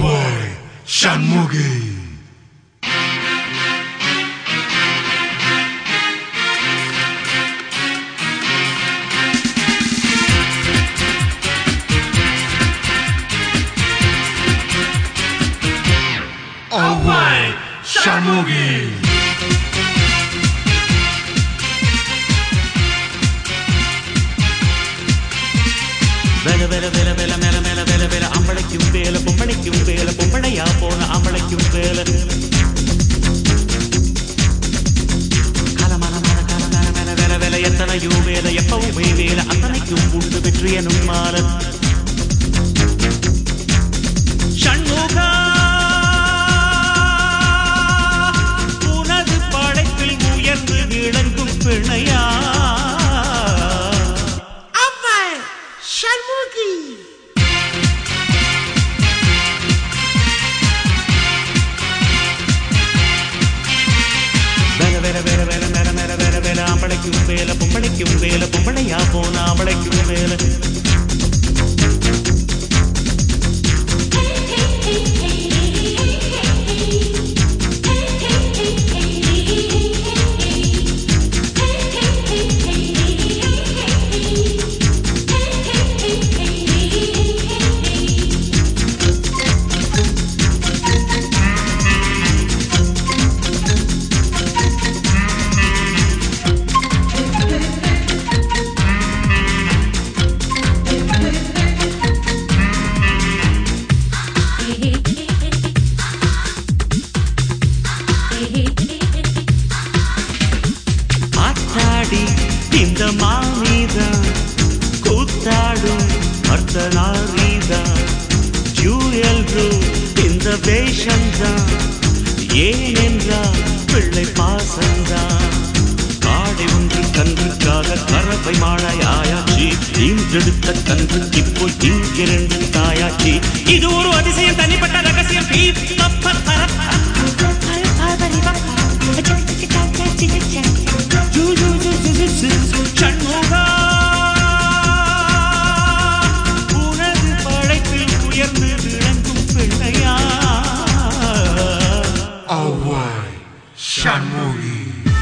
Away, Shanmugi. Away, Shanmugi. வேல வேல வேல வேல மேல மேல வேல வேல அம்பளைக்கும் வேல பொம்பளைக்கும் வேல பொம்பளையா போன அம்பளைக்கும் வேல கலமல மல கல மேல மேல வேல வேல எத்தனையோ வேல எப்பவுமே வேல அத்தனைக்கும் உண்டு வெற்றி எனும் மால ஷண்முகா உனது படைப்பில் உயர்ந்து விளங்கும் பிணையா Away, Shanmugi. வேல வேல வேல வேல மேல மேல வேல வேல ஆம்பளைக்கும் வேல பொம்பளைக்கும் வேல பொம்பளையா போன ஆம்பளைக்கும் வேல ஆத்தாடி இந்த மாமிதான் கூத்தாடும் அர்த்தநாரீதான் ஜூயல்ரு இந்த வேஷம்தான் ஏனென்றால் பிள்ளை பாசந்தான் காடை ஒன்று கன்றுக்காக கறவை மாழையாயாச்சு இன்றெடுத்த கன்று இப்போ இங்கிரண்டு தாயாச்சு இது ஒரு அதிசயம் தனிப்பட்ட ரகசியம் பீ, பப்ப, பரப்ப. ஜூ, ஜூ, ஜூ, ஜூ, ஜூ, ஜூ. சண்முகா உனது படைப்பில் உயர்ந்து விளங்கும் பிள்ளையா Away, Shanmugi.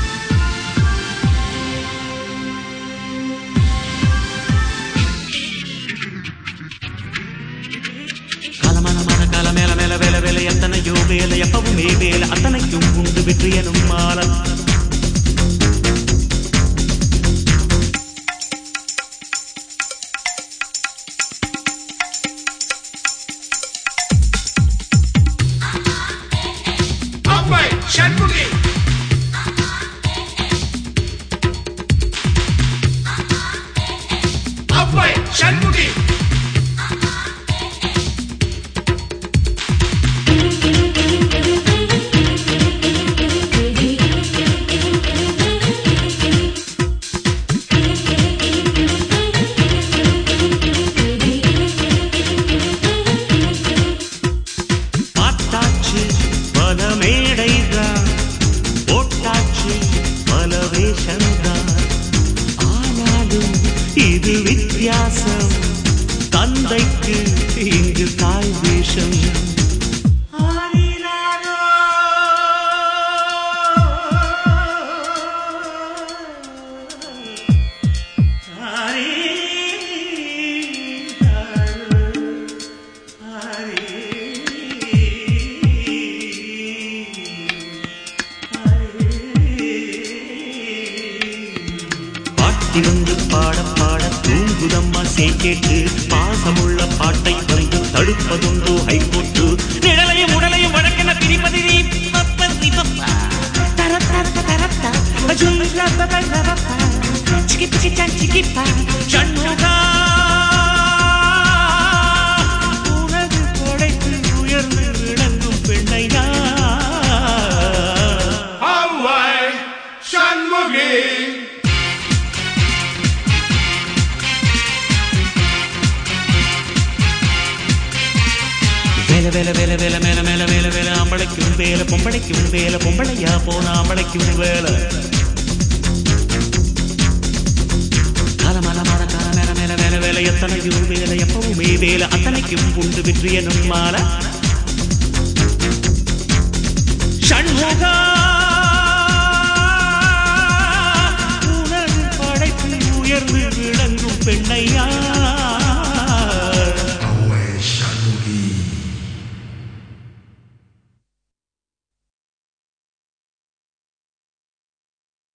கலமன மன கல மேல மேல வேல வேலை எத்தனையோ வேலை எப்பவுமே வேலை அத்தனைக்கும் உண்டு வெற்றி எனும் மாலம் Away, Shanmugi. Away, Shanmugi. பார்த்தாச்சு பல மேடைதான் போட்டாச்சு பல வேஷந்தான் ஆனாலும் இது வித்தியாசம் தந்தைக்கு இங்கு தாய் வேஷம் பாட்டி வந்து பாட பாட தூங்குதம்மா கேட்டு பாசமுள்ள பாட்டை வந்து தடுப்பதுண்டோ ஹைகோட்டு நிழலையும் உடலையும் வழக்கென பிரிப்பது நீ பப்ப நீ பப்பா. சண்முகா உனது படைப்பில் உயர்ந்து விளங்கும் பெண்ணையா Away, Shanmugi. வேல வேல வேல வேல மேல மேல வேல வேல ஆம்பளைக்கும் வேல பொம்பளைக்கும் வேல பொம்பளையா போன ஆம்பளைக்கும் வேல காலமல மர கால மேல மேல வேல வேல எத்தனையும் வேலை எப்பவுமே வேலை அத்தனைக்கும் உண்டு வெற்றி எனும் மாலை சண்முகா